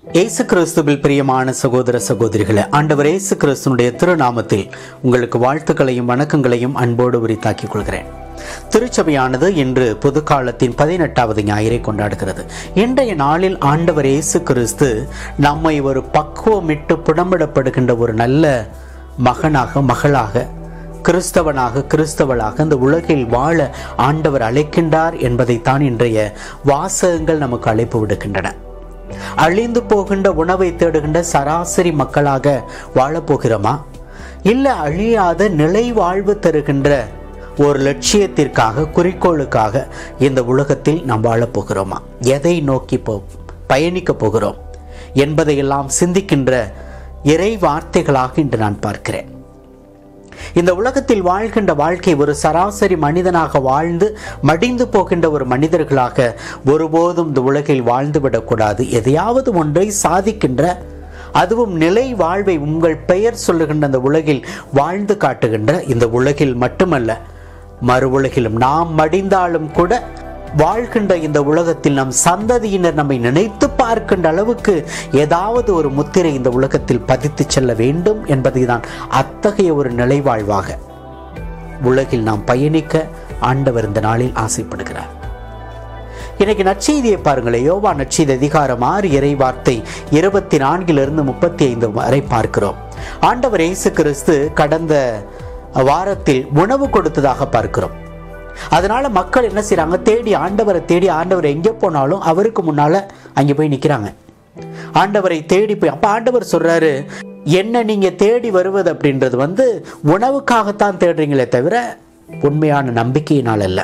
இயேசு கிறிஸ்துவில் பிரியமான சகோதர சகோதரிகளே ஆண்டவர் இயேசு கிறிஸ்துனுடைய திருநாமத்தில் உங்களுக்கு வாழ்த்துக்களையும் வணக்கங்களையும் அன்போடு உரித்தாக்கிக் கொள்கிறேன் திருச்சபையானது இன்று பொதுக்காலத்தின் பதினெட்டாவது ஞாயிறை கொண்டாடுகிறது இன்றைய நாளில் ஆண்டவர் இயேசு கிறிஸ்து நம்மை ஒரு பக்குவமிட்டு புடம்பிடப்படுகின்ற ஒரு நல்ல மகனாக மகளாக கிறிஸ்தவனாக கிறிஸ்தவளாக இந்த உலகில் வாழ ஆண்டவர் அழைக்கின்றார் என்பதைத்தான் இன்றைய வாசகங்கள் நமக்கு அழைப்பு விடுக்கின்றன அழிந்து போகின்ற உணவை தேடுகின்ற சராசரி மக்களாக வாழப் போகிறோமா இல்ல அழியாத நிலை வாழ்வு தருகின்ற ஒரு லட்சியத்திற்காக குறிக்கோளுக்காக இந்த உலகத்தில் நாம் வாழப் போகிறோமா எதை நோக்கி போ பயணிக்க போகிறோம் என்பதையெல்லாம் சிந்திக்கின்ற இறை வார்த்தைகளாக இன்று நான் பார்க்கிறேன் இந்த உலகத்தில் வாழ்கின்ற வாழ்க்கை ஒரு சராசரி மனிதனாக வாழ்ந்து மடிந்து போகின்ற ஒரு மனிதர்களாக ஒருபோதும் இந்த உலகில் வாழ்ந்து விடக்கூடாது எதையாவது ஒன்றை சாதிக்கின்ற அதுவும் நிலை வாழ்வை உங்கள் பெயர் சொல்லுகின்ற அந்த உலகில் வாழ்ந்து காட்டுகின்ற இந்த உலகில் மட்டுமல்ல மறு உலகிலும் நாம் மடிந்தாலும் கூட வாழ்கின்ற இந்த உலகத்தில் நம் சந்ததியினர் நம்மை நினைத்து பார்க்கின்ற அளவுக்கு ஏதாவது ஒரு முத்திரை இந்த உலகத்தில் பதித்து செல்ல வேண்டும் என்பதை தான் அத்தகைய ஒரு நிலைவாழ்வாக உலகில் நாம் பயணிக்க ஆண்டவர் இந்த நாளில் ஆசைப்படுகிறார் இன்னைக்கு நற்செய்தியை பாருங்களேன் யோவா நற்செய்தி அதிகாரம் ஆறு இறை வார்த்தை இருபத்தி நான்கிலிருந்து முப்பத்தி ஐந்து வரை பார்க்கிறோம் ஆண்டவர் இயேசு கிறிஸ்து கடந்த வாரத்தில் உணவு கொடுத்ததாக பார்க்கிறோம் அதனால மக்கள் என்ன செய்றாங்க தேடி ஆண்டவரை தேடி ஆண்டவர் எங்கே போனாலும் அவருக்கு முன்னால அங்கே போய் நிற்கிறாங்க ஆண்டவரை தேடி போய் அப்ப ஆண்டவர் சொல்றாரு என்ன நீங்க தேடி வருவது அப்படின்றது வந்து உணவுக்காகத்தான் தேடுறீங்களே தவிர உண்மையான நம்பிக்கையினால் அல்ல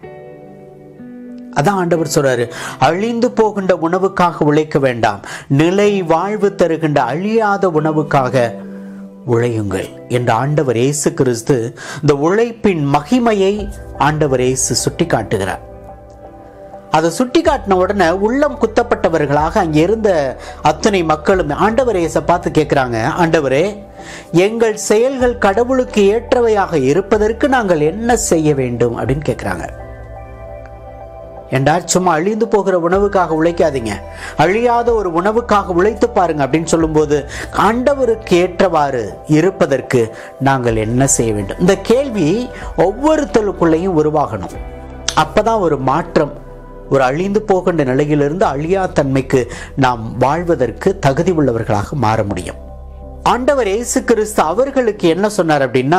அதான் ஆண்டவர் சொல்றாரு அழிந்து போகின்ற உணவுக்காக உழைக்க வேண்டாம் நிலை வாழ்வு தருகின்ற அழியாத உணவுக்காக உழையுங்கள் என்று ஆண்டவர் இயேசு கிறிஸ்து இந்த உழைப்பின் மகிமையை ஆண்டவர் இயேசு சுட்டி காட்டுகிறார் அதை சுட்டி காட்டின உடனே உள்ளம் குத்தப்பட்டவர்களாக அங்கே இருந்த அத்தனை மக்களும் ஆண்டவர் இயேசை பார்த்து கேட்குறாங்க ஆண்டவரே எங்கள் செயல்கள் கடவுளுக்கு ஏற்றவையாக இருப்பதற்கு நாங்கள் என்ன செய்ய வேண்டும் அப்படின்னு கேட்குறாங்க என்றால் சும்மா அழிந்து போகிற உணவுக்காக உழைக்காதீங்க அழியாத ஒரு உணவுக்காக உழைத்து பாருங்க அப்படின்னு சொல்லும்போது ஆண்டவருக்கு ஏற்றவாறு இருப்பதற்கு நாங்கள் என்ன செய்ய வேண்டும் இந்த கேள்வி ஒவ்வொருத்தருக்குள்ளேயும் உருவாகணும் அப்பதான் ஒரு மாற்றம் ஒரு அழிந்து போகின்ற நிலையிலிருந்து அழியா தன்மைக்கு நாம் வாழ்வதற்கு தகுதி உள்ளவர்களாக மாற முடியும் ஆண்டவர் இயேசு கிறிஸ்து அவர்களுக்கு என்ன சொன்னார் அப்படின்னா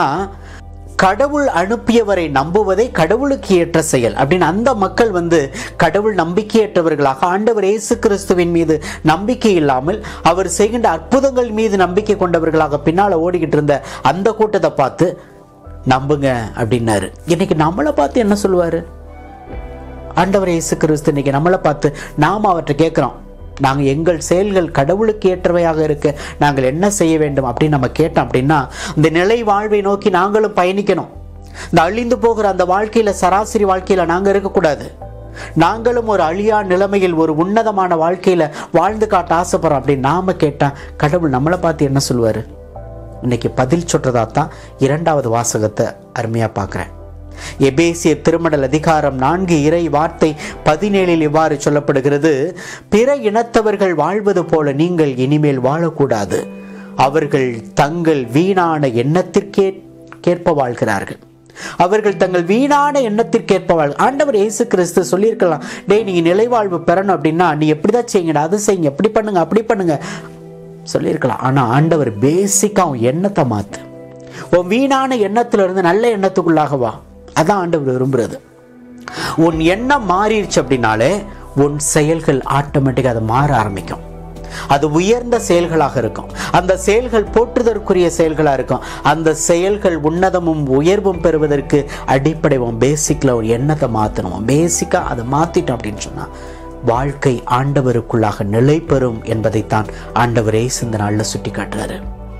கடவுள் அனுப்பியவரை நம்புவதே கடவுளுக்கு ஏற்ற செயல் அப்படின்னு அந்த மக்கள் வந்து கடவுள் நம்பிக்கையற்றவர்களாக ஆண்டவர் இயேசு கிறிஸ்துவின் மீது நம்பிக்கை இல்லாமல் அவர் செய்கின்ற அற்புதங்கள் மீது நம்பிக்கை கொண்டவர்களாக பின்னால ஓடிக்கிட்டு இருந்த அந்த கூட்டத்தை பார்த்து நம்புங்க அப்படின்னாரு இன்னைக்கு நம்மளை பார்த்து என்ன சொல்லுவாரு ஆண்டவர் இயேசு கிறிஸ்து இன்னைக்கு நம்மளை பார்த்து நாம் அவற்றை கேட்குறோம் நாங்கள் எங்கள் செயல்கள் கடவுளுக்கு ஏற்றவையாக இருக்க நாங்கள் என்ன செய்ய வேண்டும் அப்படின்னு நம்ம கேட்டோம் அப்படின்னா இந்த நிலை வாழ்வை நோக்கி நாங்களும் பயணிக்கணும் இந்த அழிந்து போகிற அந்த வாழ்க்கையில சராசரி வாழ்க்கையில நாங்கள் இருக்கக்கூடாது நாங்களும் ஒரு அழியா நிலைமையில் ஒரு உன்னதமான வாழ்க்கையில வாழ்ந்து காட்ட ஆசைப்படுறோம் அப்படின்னு நாம கேட்டா கடவுள் நம்மளை பார்த்து என்ன சொல்லுவாரு இன்னைக்கு பதில் சொல்றதா தான் இரண்டாவது வாசகத்தை அருமையா பார்க்குறேன் எபேசிய திருமடல் அதிகாரம் நான்கு இறை வார்த்தை பதினேழில் இவ்வாறு சொல்லப்படுகிறது பிற இனத்தவர்கள் வாழ்வது போல நீங்கள் இனிமேல் வாழக்கூடாது அவர்கள் தங்கள் வீணான எண்ணத்திற்கே கேற்ப வாழ்கிறார்கள் அவர்கள் தங்கள் வீணான எண்ணத்திற்கேற்ப வாழ் ஆண்டவர் இயேசு கிறிஸ்து சொல்லியிருக்கலாம் டேய் நீங்க நிலைவாழ்வு பெறணும் அப்படின்னா நீ எப்படிதான் செய்யுங்கடா அது செய்யுங்க எப்படி பண்ணுங்க அப்படி பண்ணுங்க சொல்லியிருக்கலாம் ஆனா ஆண்டவர் பேசிக்கா உன் எண்ணத்தை மாத்து உன் வீணான எண்ணத்துல இருந்து நல்ல எண்ணத்துக்குள்ளாக வா அதான் ஆண்டவர் விரும்புறது உன் எண்ணம் மாறிடுச்சு அப்படின்னாலே உன் செயல்கள் ஆட்டோமேட்டிக்காக அது மாற ஆரம்பிக்கும் அது உயர்ந்த செயல்களாக இருக்கும் அந்த செயல்கள் போற்றுதற்குரிய செயல்களாக இருக்கும் அந்த செயல்கள் உன்னதமும் உயர்வும் பெறுவதற்கு அடிப்படை உன் பேசிக்கில் ஒரு எண்ணத்தை மாற்றணும் பேசிக்காக அதை மாற்றிட்டோம் அப்படின்னு சொன்னால் வாழ்க்கை ஆண்டவருக்குள்ளாக நிலை பெறும் என்பதைத்தான் ஆண்டவரே இந்த நாளில் சுட்டி காட்டுறாரு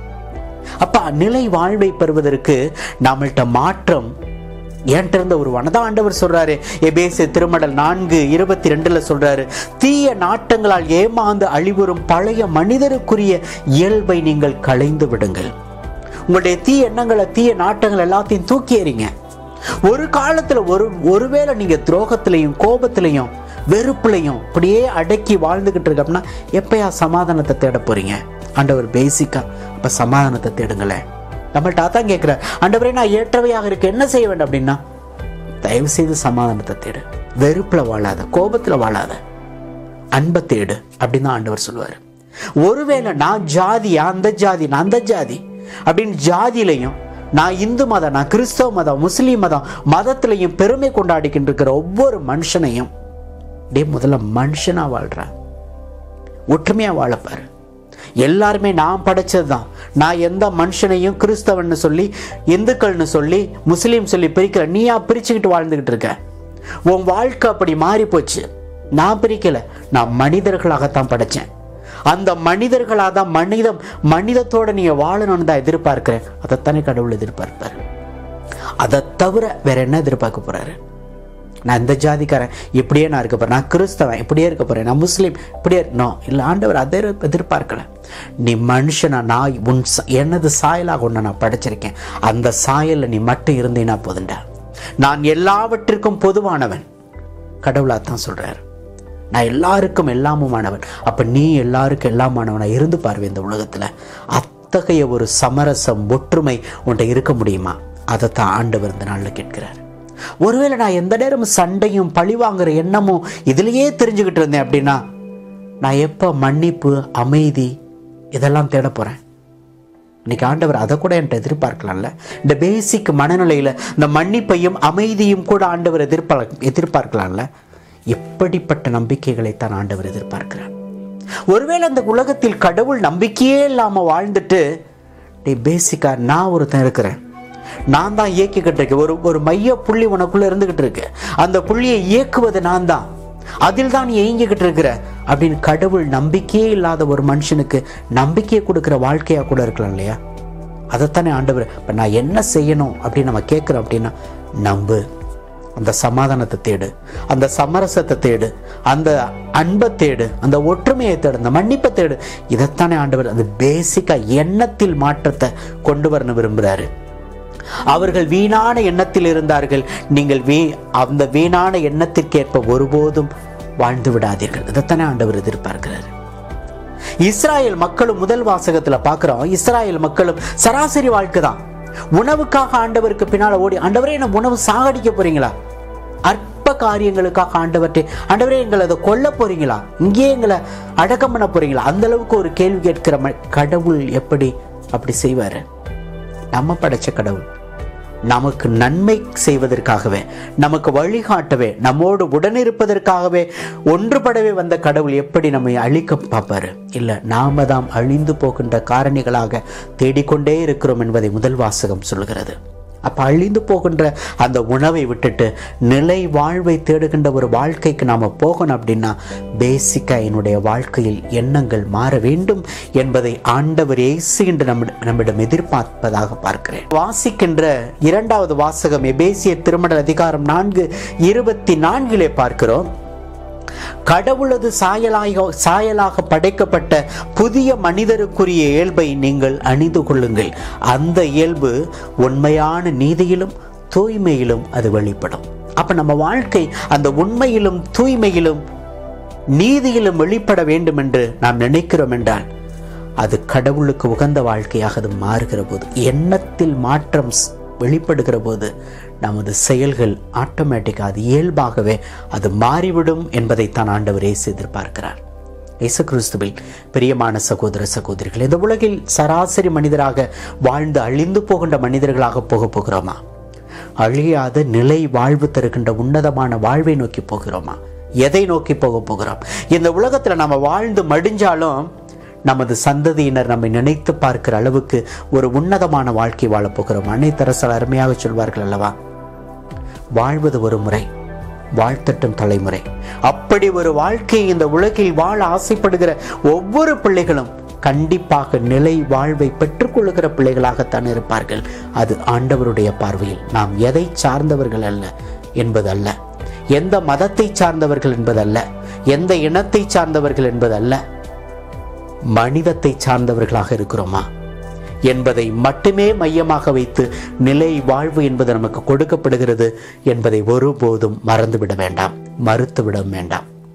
அப்ப நிலை வாழ்வை பெறுவதற்கு நம்மள்ட்ட மாற்றம் என்கிட்ட இருந்த ஒரு வனதான் ஆண்டவர் சொல்றாரு எபேசு திருமடல் நான்கு இருபத்தி ரெண்டுல சொல்றாரு தீய நாட்டங்களால் ஏமாந்து அழிவுறும் பழைய மனிதருக்குரிய இயல்பை நீங்கள் களைந்து விடுங்கள் உங்களுடைய தீய எண்ணங்களை தீய நாட்டங்கள் எல்லாத்தையும் தூக்கி எறிங்க ஒரு காலத்துல ஒரு ஒருவேளை நீங்க துரோகத்திலையும் கோபத்திலையும் வெறுப்புலையும் இப்படியே அடக்கி வாழ்ந்துகிட்டு இருக்கு அப்படின்னா எப்பயா சமாதானத்தை தேட போறீங்க ஆண்டவர் பேசிக்கா அப்ப சமாதானத்தை தேடுங்களேன் நம்மள்ட்ட அதான் கேட்குற ஆண்டவரே நான் ஏற்றவையாக இருக்கு என்ன செய்ய வேண்டும் அப்படின்னா தயவு செய்து சமாதானத்தை தேடு வெறுப்புல வாழாத கோபத்துல வாழாத அன்பை தேடு அப்படின்னு தான் ஆண்டவர் சொல்லுவார் ஒருவேளை நான் ஜாதி அந்த ஜாதி நான் அந்த ஜாதி அப்படின்னு ஜாதியிலையும் நான் இந்து மதம் நான் கிறிஸ்தவ மதம் முஸ்லீம் மதம் மதத்திலையும் பெருமை கொண்டாடிக்கிட்டு இருக்கிற ஒவ்வொரு மனுஷனையும் டே முதல்ல மனுஷனா வாழ்றேன் ஒற்றுமையா வாழப்பாரு எல்லாருமே நான் படைச்சது தான் நான் எந்த மனுஷனையும் கிறிஸ்தவன்னு சொல்லி இந்துக்கள்னு சொல்லி முஸ்லீம் சொல்லி பிரிக்கிற நீயா பிரிச்சுக்கிட்டு வாழ்ந்துகிட்டு இருக்க உன் வாழ்க்கை அப்படி மாறி போச்சு நான் பிரிக்கல நான் மனிதர்களாகத்தான் படைச்சேன் அந்த மனிதர்களாக தான் மனிதம் மனிதத்தோட நீங்க வாழணும்னு தான் எதிர்பார்க்கிறேன் அதைத்தானே கடவுள் எதிர்பார்ப்பாரு அதை தவிர வேற என்ன எதிர்பார்க்க போறாரு நான் இந்த ஜாதிக்காரன் இப்படியே நான் இருக்க போறேன் நான் கிறிஸ்தவன் இப்படியே இருக்க போறேன் நான் முஸ்லீம் இப்படியே நோ இல்லை ஆண்டவர் அதை எதிர்பார்க்கல நீ மனுஷனா நான் உன் ச- எனது சாயலாக ஒன்று நான் படைச்சிருக்கேன் அந்த சாயல்ல நீ மட்டும் இருந்தீன்னா போதுண்டா நான் எல்லாவற்றிற்கும் பொதுவானவன் கடவுளா தான் சொல்றாரு நான் எல்லாருக்கும் எல்லாமுமானவன் அப்ப நீ எல்லாருக்கும் எல்லாமானவனா இருந்து பார்வை இந்த உலகத்துல அத்தகைய ஒரு சமரசம் ஒற்றுமை உன்கிட்ட இருக்க முடியுமா அதை தான் ஆண்டவர் இந்த நாள்ல கேட்கிறார் ஒருவேளை நான் எந்த நேரமும் சண்டையும் பழி வாங்குற எண்ணமும் இதுலயே தெரிஞ்சுக்கிட்டு இருந்தேன் அப்படின்னா நான் எப்போ மன்னிப்பு அமைதி இதெல்லாம் தேட போறேன் இன்னைக்கு ஆண்டவர் அதை கூட என்கிட்ட எதிர்பார்க்கலாம்ல இந்த பேசிக் மனநிலையில இந்த மன்னிப்பையும் அமைதியும் கூட ஆண்டவர் எதிர்பார்க்க எதிர்பார்க்கலாம்ல எப்படிப்பட்ட நம்பிக்கைகளை தான் ஆண்டவர் எதிர்பார்க்கிறார் ஒருவேளை அந்த உலகத்தில் கடவுள் நம்பிக்கையே இல்லாம வாழ்ந்துட்டு டே பேசிக்கா நான் ஒருத்தன் இருக்கிறேன் நான் தான் இயக்கிக்கிட்டு இருக்கேன் ஒரு ஒரு மைய புள்ளி உனக்குள்ள இருந்துகிட்டு இருக்கு அந்த புள்ளியை இயக்குவது நான் தான் அதில் தான் நீ இயங்கிக்கிட்டு இருக்கிற அப்படின்னு கடவுள் நம்பிக்கையே இல்லாத ஒரு மனுஷனுக்கு நம்பிக்கையை கொடுக்கிற வாழ்க்கையா கூட இருக்கலாம் இல்லையா அதைத்தானே ஆண்டவர் இப்போ நான் என்ன செய்யணும் அப்படின்னு நம்ம கேட்குறோம் அப்படின்னா நம்பு அந்த சமாதானத்தை தேடு அந்த சமரசத்தை தேடு அந்த அன்பை தேடு அந்த ஒற்றுமையை தேடு அந்த மன்னிப்பை தேடு இதைத்தானே ஆண்டவர் அந்த பேசிக்கா எண்ணத்தில் மாற்றத்தை கொண்டு வரணும் விரும்புகிறாரு அவர்கள் வீணான எண்ணத்தில் இருந்தார்கள் நீங்கள் வீ அந்த வீணான எண்ணத்திற்கேற்ப ஒருபோதும் வாழ்ந்து விடாதீர்கள் இதைத்தானே ஆண்டவர் எதிர்பார்க்கிறார் இஸ்ராயேல் மக்களும் முதல் வாசகத்துல பார்க்கிறோம் இஸ்ராயேல் மக்களும் சராசரி வாழ்க்கை தான் உணவுக்காக ஆண்டவருக்கு பின்னால ஓடி ஆண்டவரே என்ன உணவு சாகடிக்க போறீங்களா அற்ப காரியங்களுக்காக ஆண்டவர்கிட்ட ஆண்டவரே எங்களை அதை கொல்ல போறீங்களா இங்கேயே எங்களை அடக்கம் பண்ண போறீங்களா அந்த அளவுக்கு ஒரு கேள்வி கேட்கிற ம- கடவுள் எப்படி அப்படி செய்வாரு நம்ம படைச்ச கடவுள் நமக்கு நன்மை செய்வதற்காகவே நமக்கு வழிகாட்டவே நம்மோடு உடனிருப்பதற்காகவே ஒன்றுபடவே வந்த கடவுள் எப்படி நம்மை அழிக்க பார்ப்பாரு இல்ல நாம தாம் அழிந்து போகின்ற காரணிகளாக தேடிக்கொண்டே இருக்கிறோம் என்பதை முதல் வாசகம் சொல்கிறது அப்ப அழிந்து போகின்ற அந்த உணவை விட்டுட்டு நிலை வாழ்வை தேடுகின்ற ஒரு வாழ்க்கைக்கு நாம போகணும் அப்படின்னா பேசிக்கா என்னுடைய வாழ்க்கையில் எண்ணங்கள் மாற வேண்டும் என்பதை ஆண்டவர் இயேசு என்று நம்மிடம் நம்மிடம் எதிர்பார்ப்பதாக பார்க்கிறேன் வாசிக்கின்ற இரண்டாவது வாசகம் எபேசிய திருமண அதிகாரம் நான்கு இருபத்தி நான்கிலே பார்க்கிறோம் கடவுளது சாயலாக சாயலாக படைக்கப்பட்ட புதிய மனிதருக்குரிய இயல்பை நீங்கள் அணிந்து கொள்ளுங்கள் அந்த இயல்பு உண்மையான நீதியிலும் தூய்மையிலும் அது வெளிப்படும் அப்ப நம்ம வாழ்க்கை அந்த உண்மையிலும் தூய்மையிலும் நீதியிலும் வெளிப்பட வேண்டும் என்று நாம் நினைக்கிறோம் என்றால் அது கடவுளுக்கு உகந்த வாழ்க்கையாக அது மாறுகிற போது எண்ணத்தில் மாற்றம் ஸ்- வெளிப்படுகிற போது நமது செயல்கள் ஆட்டோமேட்டிக்காக அது இயல்பாகவே அது மாறிவிடும் என்பதைத்தான் ஆண்டவர் இயேசு எதிர்பார்க்கிறார் இயேசு கிறிஸ்துவில் பிரியமான சகோதர சகோதரிகள் இந்த உலகில் சராசரி மனிதராக வாழ்ந்து அழிந்து போகின்ற மனிதர்களாக போக போகிறோமா அழியாத நிலை வாழ்வு தருகின்ற உன்னதமான வாழ்வை நோக்கி போகிறோமா எதை நோக்கி போக போகிறோம் இந்த உலகத்துல நம்ம வாழ்ந்து மடிஞ்சாலும் நமது சந்ததியினர் நம்மை நினைத்து பார்க்கிற அளவுக்கு ஒரு உன்னதமான வாழ்க்கை வாழப் போகிறோம் அன்னைத்தரசல் அருமையாக சொல்வார்கள் அல்லவா வாழ்வது ஒரு முறை வாழ்த்தட்டும் தலைமுறை அப்படி ஒரு வாழ்க்கை இந்த உலகில் வாழ ஆசைப்படுகிற ஒவ்வொரு பிள்ளைகளும் கண்டிப்பாக நிலை வாழ்வை பெற்றுக்கொள்ளுகிற பிள்ளைகளாகத்தான் இருப்பார்கள் அது ஆண்டவருடைய பார்வையில் நாம் எதை சார்ந்தவர்கள் அல்ல என்பது அல்ல எந்த மதத்தை சார்ந்தவர்கள் என்பதல்ல எந்த இனத்தை சார்ந்தவர்கள் என்பதல்ல மனிதத்தை சார்ந்தவர்களாக இருக்கிறோமா என்பதை மட்டுமே மையமாக வைத்து நிலை வாழ்வு என்பது நமக்கு கொடுக்கப்படுகிறது என்பதை ஒருபோதும் மறந்துவிட வேண்டாம் மறுத்துவிட வேண்டாம்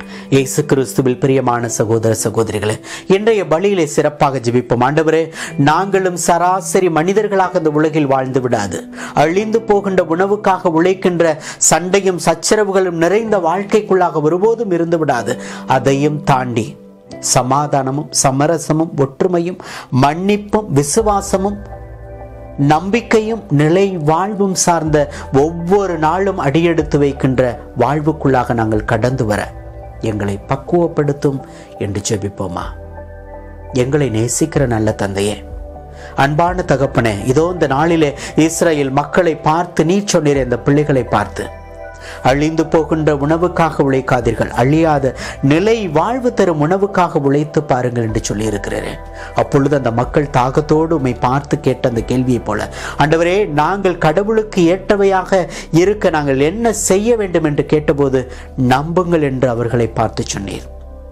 இயேசு கிறிஸ்துவில் பிரியமான சகோதர சகோதரிகளே இன்றைய பலியிலே சிறப்பாக ஜெபிப்போம் ஆண்டவரே நாங்களும் சராசரி மனிதர்களாக இந்த உலகில் வாழ்ந்து விடாது அழிந்து போகின்ற உணவுக்காக உழைக்கின்ற சண்டையும் சச்சரவுகளும் நிறைந்த வாழ்க்கைக்குள்ளாக ஒருபோதும் இருந்து விடாது அதையும் தாண்டி சமாதானமும் சமரசமும் ஒற்றுமையும் மன்னிப்பும் விசுவாசமும் நம்பிக்கையும் நிலை வாழ்வும் சார்ந்த ஒவ்வொரு நாளும் அடியெடுத்து வைக்கின்ற வாழ்வுக்குள்ளாக நாங்கள் கடந்து வர எங்களை பக்குவப்படுத்தும் என்று ஜெபிப்போமா எங்களை நேசிக்கிற நல்ல தந்தையே அன்பான தகப்பனே இதோ இந்த நாளிலே இஸ்ரேல் மக்களை பார்த்து நீ சொன்னீர் இந்த பிள்ளைகளை பார்த்து அழிந்து போகின்ற உணவுக்காக உழைக்காதீர்கள் அழியாத நிலை வாழ்வு தரும் உணவுக்காக உழைத்து பாருங்கள் என்று சொல்லி இருக்கிறேன் அப்பொழுது அந்த மக்கள் தாகத்தோடு உம்மை பார்த்து கேட்ட அந்த கேள்வியைப் போல ஆண்டவரே நாங்கள் கடவுளுக்கு ஏற்றவையாக இருக்க நாங்கள் என்ன செய்ய வேண்டும் என்று கேட்டபோது நம்புங்கள் என்று அவர்களை பார்த்து சொன்னீர்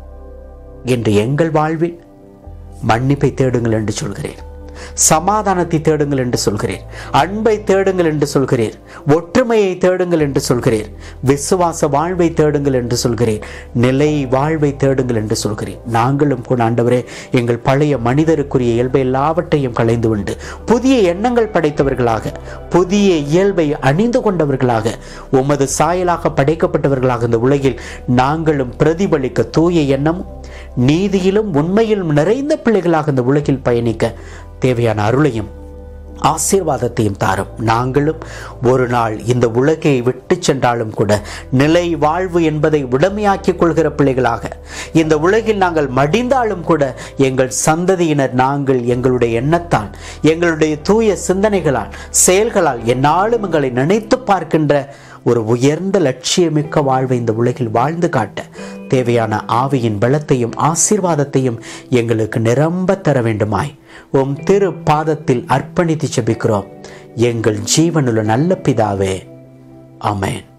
இன்று எங்கள் வாழ்வில் மன்னிப்பை தேடுங்கள் என்று சொல்கிறேன் சமாதானத்தை தேடுங்கள் என்று சொல்கிறீர் அன்பை தேடுங்கள் என்று சொல்கிறீர் ஒற்றுமையை தேடுங்கள் என்று சொல்கிறீர் விசுவாச வாழ்வை தேடுங்கள் என்று சொல்கிறீர் நிலை வாழ்வை தேடுங்கள் என்று சொல்கிறீர் நாங்களும் கூட ஆண்டவரே எங்கள் பழைய மனிதருக்குரிய இயல்பை எல்லாவற்றையும் களைந்து கொண்டு புதிய எண்ணங்கள் படைத்தவர்களாக புதிய இயல்பை அணிந்து கொண்டவர்களாக உமது சாயலாக படைக்கப்பட்டவர்களாக இந்த உலகில் நாங்களும் பிரதிபலிக்க தூய எண்ணமும் நீதியிலும் உண்மையிலும் நிறைந்த பிள்ளைகளாக இந்த உலகில் பயணிக்க தேவையான அருளையும் ஆசீர்வாதத்தையும் தாரும் நாங்களும் ஒரு நாள் இந்த உலகை விட்டு சென்றாலும் கூட நிலை வாழ்வு என்பதை உடமையாக்கிக் கொள்கிற பிள்ளைகளாக இந்த உலகில் நாங்கள் மடிந்தாலும் கூட எங்கள் சந்ததியினர் நாங்கள் எங்களுடைய எண்ணத்தால் எங்களுடைய தூய சிந்தனைகளால் செயல்களால் என்னாலும் எங்களை நினைத்து பார்க்கின்ற ஒரு உயர்ந்த லட்சியமிக்க வாழ்வை இந்த உலகில் வாழ்ந்து காட்ட தேவையான ஆவியின் பலத்தையும் ஆசீர்வாதத்தையும் எங்களுக்கு நிரம்ப தர வேண்டுமாய் உம் திரு பாதத்தில் அர்ப்பணித்து செபிக்கிறோம் எங்கள் ஜீவனுள்ள நல்ல பிதாவே ஆமென்